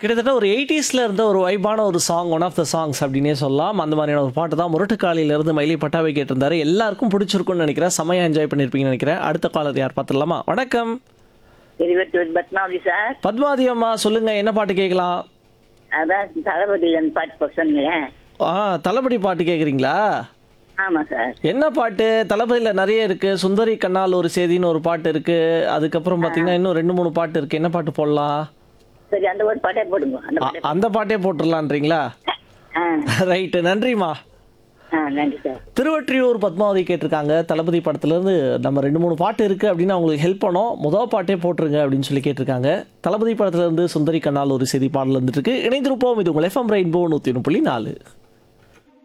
கிட்டத்தட்ட ஒரு எயிட்டிஸில் இருந்த ஒரு வைபான ஒரு song one of the songs அப்படின்னே சொல்லலாம் அந்த மாதிரியான ஒரு பாட்டு தான் முரட்டுக்காலியில இருந்து மயிலி பட்டாவை கேட்டிருந்தாரு எல்லாருக்கும் பிடிச்சிருக்கும்னு நினைக்கிறேன் செமையாக என்ஜாய் பண்ணியிருப்பீங்கன்னு நினைக்கிறேன் அடுத்த காலர் யார் பார்த்துடலாமா வணக்கம் இருபத்தி பத்மாவதி சார் பத்மாவதி அம்மா சொல்லுங்க என்ன பாட்டு கேட்கலாம் அதான் தளபதி அந்த பாட்டு போக சொன்னீங்க ஆ தளபதி பாட்டு கேட்குறீங்களா ஆமாம் சார் என்ன பாட்டு தளபதியில் நிறைய இருக்கு சுந்தரி கண்ணால் ஒரு செய்தின்னு ஒரு பாட்டு இருக்கு அதுக்கப்புறம் பார்த்தீங்கன்னா இன்னும் ரெண்டு மூணு பாட்டு இருக்கு என்ன பாட்டு போடலாம் சரி அந்த ஒரு பாட்டே போடுங்க அந்த அ- பாட்டே அந்த பாட்டே போட்டுடலான்றீங்களா ஆ ரைட்டு நன்றிம்மா ஆ நன்றி சார் திருவொற்றியூர் பத்மாவதி கேட்டிருக்காங்க தளபதி படத்துலேருந்து நம்ம ரெண்டு மூணு பாட்டு இருக்குது அப்படின்னு அவங்களுக்கு ஹெல்ப் பண்ணோம் முதல் பாட்டே போட்டுருங்க அப்படின்னு சொல்லி கேட்டிருக்காங்க தளபதி படத்துலேருந்து சுந்தரி கண்ணால் ஒரு செய்தி பாடல் வந்துட்டு இருக்கு இணைந்திருப்போம் இது உங்கள் எஃப்எம் ரெயின்போ நூற்றி ஒன்று புள்ளி நாலு